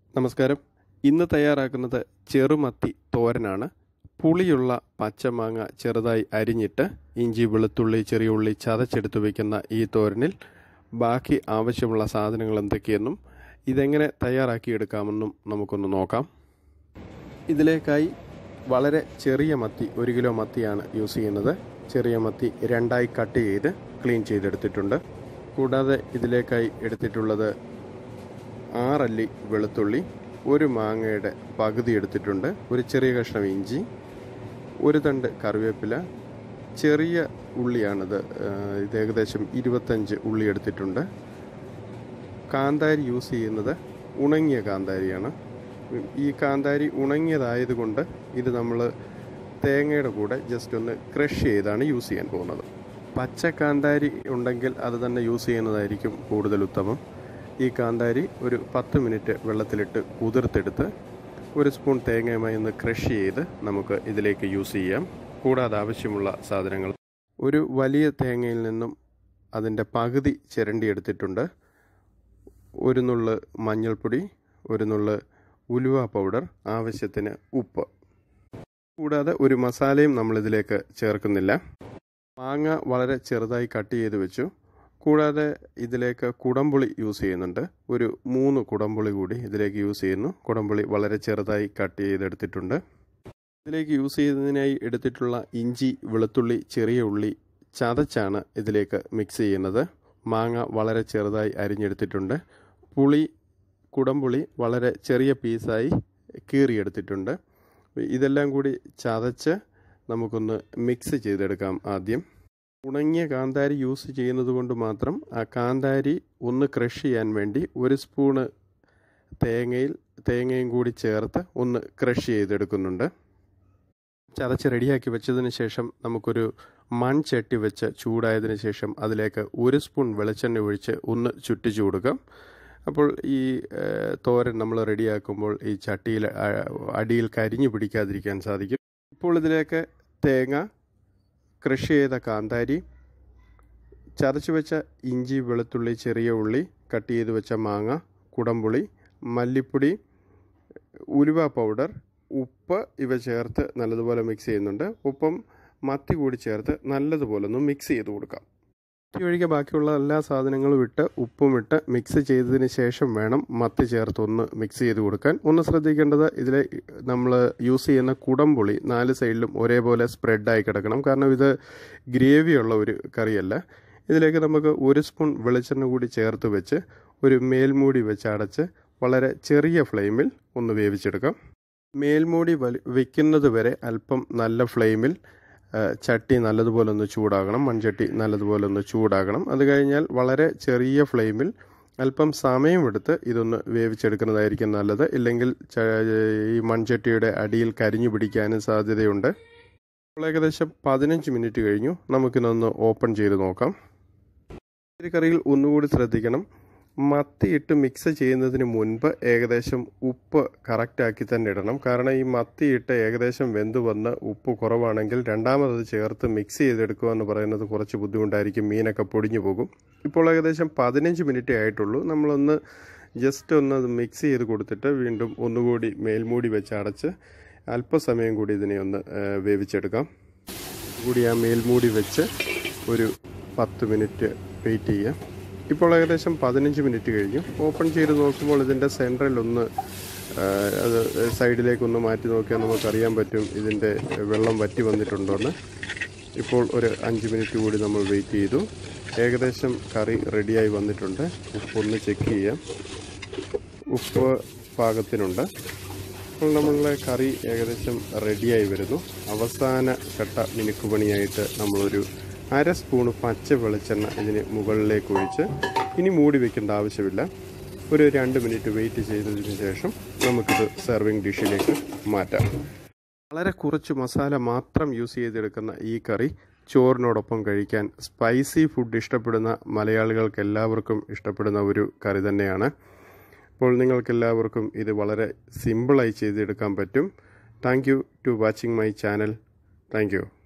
നമസ്കാരം ഇന്ന് തയ്യാറാക്കുന്നത് ചെറുമത്തി തോരനാണ് പുളിയുള്ള പച്ചമാങ്ങ ചെറുതായി അരിഞ്ഞിട്ട് ഇഞ്ചി വെളുത്തുള്ളി ചെറിയ ഉള്ളി ചതച്ചെടുത്ത് വയ്ക്കുന്ന ഈ തോരനിൽ ബാക്കി ആവശ്യമുള്ള സാധനങ്ങൾ എന്തൊക്കെയെന്നും ഇതെങ്ങനെ തയ്യാറാക്കിയെടുക്കാമെന്നും നമുക്കൊന്ന് നോക്കാം ഇതിലേക്കായി വളരെ ചെറിയ മത്തി ഒരു കിലോ മത്തിയാണ് യൂസ് ചെയ്യുന്നത് ചെറിയ മത്തി രണ്ടായി കട്ട് ചെയ്ത് ക്ലീൻ ചെയ്തെടുത്തിട്ടുണ്ട് കൂടാതെ ഇതിലേക്കായി എടുത്തിട്ടുള്ളത് ആറല്ലി വെളുത്തുള്ളി ഒരു മാങ്ങയുടെ പകുതി എടുത്തിട്ടുണ്ട് ഒരു ചെറിയ കഷ്ണം ഇഞ്ചി ഒരു തണ്ട് കറിവേപ്പില ചെറിയ ഉള്ളിയാണിത് ഏഹ് ഇത് ഏകദേശം ഇരുപത്തഞ്ച് ഉള്ളി എടുത്തിട്ടുണ്ട് കാന്താരി യൂസ് ചെയ്യുന്നത് ഉണങ്ങിയ കാന്താരിയാണ് ഈ കാന്താരി ഉണങ്ങിയതായതുകൊണ്ട് ഇത് നമ്മൾ തേങ്ങയുടെ കൂടെ ജസ്റ്റ് ഒന്ന് ക്രഷ് ചെയ്താണ് യൂസ് ചെയ്യാൻ പോകുന്നത് പച്ച കാന്താരി ഉണ്ടെങ്കിൽ അത് തന്നെ യൂസ് ചെയ്യുന്നതായിരിക്കും കൂടുതൽ ഉത്തമം ഈ കാന്താരി ഒരു പത്ത് മിനിറ്റ് വെള്ളത്തിലിട്ട് കുതിർത്തെടുത്ത് ഒരു സ്പൂൺ തേങ്ങയുമായി ഒന്ന് ക്രഷ് ചെയ്ത് നമുക്ക് ഇതിലേക്ക് യൂസ് ചെയ്യാം കൂടാതെ ആവശ്യമുള്ള സാധനങ്ങൾ ഒരു വലിയ തേങ്ങയിൽ നിന്നും അതിൻ്റെ പകുതി ചിരണ്ടി എടുത്തിട്ടുണ്ട് ഒരു നുള്ള് മഞ്ഞൾപ്പൊടി ഒരു നുള്ള് ഉലുവ പൗഡർ ആവശ്യത്തിന് ഉപ്പ് കൂടാതെ ഒരു മസാലയും നമ്മൾ ഇതിലേക്ക് ചേർക്കുന്നില്ല മാങ്ങ വളരെ ചെറുതായി കട്ട് ചെയ്ത് വെച്ചു കൂടാതെ ഇതിലേക്ക് കുടംപുളി യൂസ് ചെയ്യുന്നുണ്ട് ഒരു മൂന്ന് കുടംപുളി കൂടി ഇതിലേക്ക് യൂസ് ചെയ്യുന്നു കുടംപുളി വളരെ ചെറുതായി കട്ട് ചെയ്തെടുത്തിട്ടുണ്ട് ഇതിലേക്ക് യൂസ് ചെയ്യുന്നതിനായി എടുത്തിട്ടുള്ള ഇഞ്ചി വെളുത്തുള്ളി ചെറിയ ഉള്ളി ചതച്ചാണ് ഇതിലേക്ക് മിക്സ് ചെയ്യുന്നത് മാങ്ങ വളരെ ചെറുതായി അരിഞ്ഞെടുത്തിട്ടുണ്ട് പുളി കുടംപുളി വളരെ ചെറിയ പീസായി കീറിയെടുത്തിട്ടുണ്ട് ഇതെല്ലാം കൂടി ചതച്ച് നമുക്കൊന്ന് മിക്സ് ചെയ്തെടുക്കാം ആദ്യം ഉണങ്ങിയ കാന്താരി യൂസ് ചെയ്യുന്നത് കൊണ്ട് മാത്രം ആ കാന്താരി ഒന്ന് ക്രഷ് ചെയ്യാൻ വേണ്ടി ഒരു സ്പൂണ് തേങ്ങയിൽ തേങ്ങയും കൂടി ചേർത്ത് ഒന്ന് ക്രഷ് ചെയ്തെടുക്കുന്നുണ്ട് ചതച്ച് റെഡിയാക്കി വെച്ചതിന് ശേഷം നമുക്കൊരു മൺചട്ടി വെച്ച് ചൂടായതിനു ശേഷം അതിലേക്ക് ഒരു സ്പൂൺ വെളിച്ചെണ്ണ ഒഴിച്ച് ഒന്ന് ചുറ്റിച്ചു കൊടുക്കാം അപ്പോൾ ഈ തോരൻ നമ്മൾ റെഡിയാക്കുമ്പോൾ ഈ ചട്ടിയിൽ അടിയിൽ കരിഞ്ഞു പിടിക്കാതിരിക്കാൻ സാധിക്കും ഇപ്പോൾ ഇതിലേക്ക് തേങ്ങ കൃഷി ചെയ്ത കാന്താരി ചതച്ച് വെച്ച ഇഞ്ചി വെളുത്തുള്ളി ചെറിയ ഉള്ളി കട്ട് ചെയ്ത് വെച്ച മാങ്ങ കുടംപുളി മല്ലിപ്പൊടി ഉലുവ പൗഡർ ഉപ്പ് ഇവ ചേർത്ത് നല്ലതുപോലെ മിക്സ് ചെയ്യുന്നുണ്ട് ഉപ്പും മത്തി കൂടി ചേർത്ത് നല്ലതുപോലെ ഒന്ന് മിക്സ് ചെയ്ത് കൊടുക്കാം മത്തി ഒഴികെ ബാക്കിയുള്ള എല്ലാ സാധനങ്ങളും ഇട്ട് ഉപ്പും ഇട്ട് മിക്സ് ചെയ്തതിന് ശേഷം വേണം മത്തി ചേർത്ത് ഒന്ന് മിക്സ് ചെയ്ത് കൊടുക്കാൻ ഒന്ന് ശ്രദ്ധിക്കേണ്ടത് ഇതിൽ നമ്മൾ യൂസ് ചെയ്യുന്ന കുടംപുളി നാല് സൈഡിലും ഒരേപോലെ സ്പ്രെഡായി കിടക്കണം കാരണം ഇത് ഗ്രേവിയുള്ള ഒരു കറിയല്ല ഇതിലേക്ക് നമുക്ക് ഒരു സ്പൂൺ വെളിച്ചെണ്ണ കൂടി ചേർത്ത് വെച്ച് ഒരു മേൽമൂടി വെച്ച് അടച്ച് വളരെ ചെറിയ ഫ്ലെയിമിൽ ഒന്ന് വേവിച്ചെടുക്കാം മേൽമൂടി വലി വെക്കുന്നത് വരെ അല്പം നല്ല ഫ്ലെയിമിൽ ചട്ടി നല്ലതുപോലെ ഒന്ന് ചൂടാകണം മൺചട്ടി നല്ലതുപോലെ ഒന്ന് ചൂടാകണം അത് കഴിഞ്ഞാൽ വളരെ ചെറിയ ഫ്ലെയിമിൽ അല്പം സമയമെടുത്ത് ഇതൊന്ന് വേവിച്ചെടുക്കുന്നതായിരിക്കും നല്ലത് ഇല്ലെങ്കിൽ ഈ മൺചട്ടിയുടെ അടിയിൽ കരിഞ്ഞു പിടിക്കാനും സാധ്യതയുണ്ട് അപ്പോൾ ഏകദേശം പതിനഞ്ച് മിനിറ്റ് കഴിഞ്ഞു നമുക്കിതൊന്ന് ഓപ്പൺ ചെയ്ത് നോക്കാം ഈ കറിയിൽ ഒന്നുകൂടി ശ്രദ്ധിക്കണം മത്തി ഇട്ട് മിക്സ് ചെയ്യുന്നതിന് മുൻപ് ഏകദേശം ഉപ്പ് കറക്റ്റാക്കി തന്നെ ഇടണം കാരണം ഈ മത്തി ഇട്ട് ഏകദേശം വെന്ത് വന്ന് ഉപ്പ് കുറവാണെങ്കിൽ രണ്ടാമത് ചേർത്ത് മിക്സ് ചെയ്തെടുക്കുക എന്ന് പറയുന്നത് കുറച്ച് ബുദ്ധിമുട്ടായിരിക്കും മീനൊക്കെ പൊടിഞ്ഞു പോകും ഇപ്പോൾ ഏകദേശം പതിനഞ്ച് മിനിറ്റേ ആയിട്ടുള്ളൂ നമ്മളൊന്ന് ജസ്റ്റ് ഒന്ന് അത് മിക്സ് ചെയ്ത് കൊടുത്തിട്ട് വീണ്ടും ഒന്നുകൂടി മേൽമൂടി വെച്ച് അടച്ച് അല്പസമയം കൂടി ഇതിനെ ഒന്ന് വേവിച്ചെടുക്കാം കൂടി ആ മേൽമൂടി വെച്ച് ഒരു പത്ത് മിനിറ്റ് വെയിറ്റ് ചെയ്യാം ഇപ്പോൾ ഏകദേശം പതിനഞ്ച് മിനിറ്റ് കഴിഞ്ഞു ഓപ്പൺ ചെയ്ത് നോക്കുമ്പോൾ ഇതിൻ്റെ സെൻട്രൽ ഒന്ന് അത് സൈഡിലേക്കൊന്ന് മാറ്റി നോക്കിയാൽ നമുക്കറിയാൻ പറ്റും ഇതിൻ്റെ വെള്ളം വറ്റി വന്നിട്ടുണ്ടോയെന്ന് ഇപ്പോൾ ഒരു അഞ്ച് മിനിറ്റ് കൂടി നമ്മൾ വെയിറ്റ് ചെയ്തു ഏകദേശം കറി റെഡിയായി വന്നിട്ടുണ്ട് ഉപ്പൊന്ന് ചെക്ക് ചെയ്യാം ഉപ്പ് പാകത്തിനുണ്ട് അപ്പോൾ നമ്മളുടെ കറി ഏകദേശം റെഡിയായി വരുന്നു അവസാന ഘട്ട മിനുക്കുപണിയായിട്ട് നമ്മളൊരു അര സ്പൂണ് പച്ച വെളിച്ചെണ്ണ ഇതിന് മുകളിലേക്ക് ഒഴിച്ച് ഇനി മൂടി വെക്കേണ്ട ആവശ്യമില്ല ഒരു രണ്ട് മിനിറ്റ് വെയിറ്റ് ചെയ്തതിന് ശേഷം നമുക്കിത് സെർവിങ് ഡിഷിലേക്ക് മാറ്റാം വളരെ കുറച്ച് മസാല മാത്രം യൂസ് ചെയ്തെടുക്കുന്ന ഈ കറി ചോറിനോടൊപ്പം കഴിക്കാൻ സ്പൈസി ഫുഡ് ഇഷ്ടപ്പെടുന്ന മലയാളികൾക്ക് എല്ലാവർക്കും ഇഷ്ടപ്പെടുന്ന ഒരു കറി തന്നെയാണ് അപ്പോൾ നിങ്ങൾക്കെല്ലാവർക്കും ഇത് വളരെ സിമ്പിളായി ചെയ്തെടുക്കാൻ പറ്റും thank you to watching my channel thank U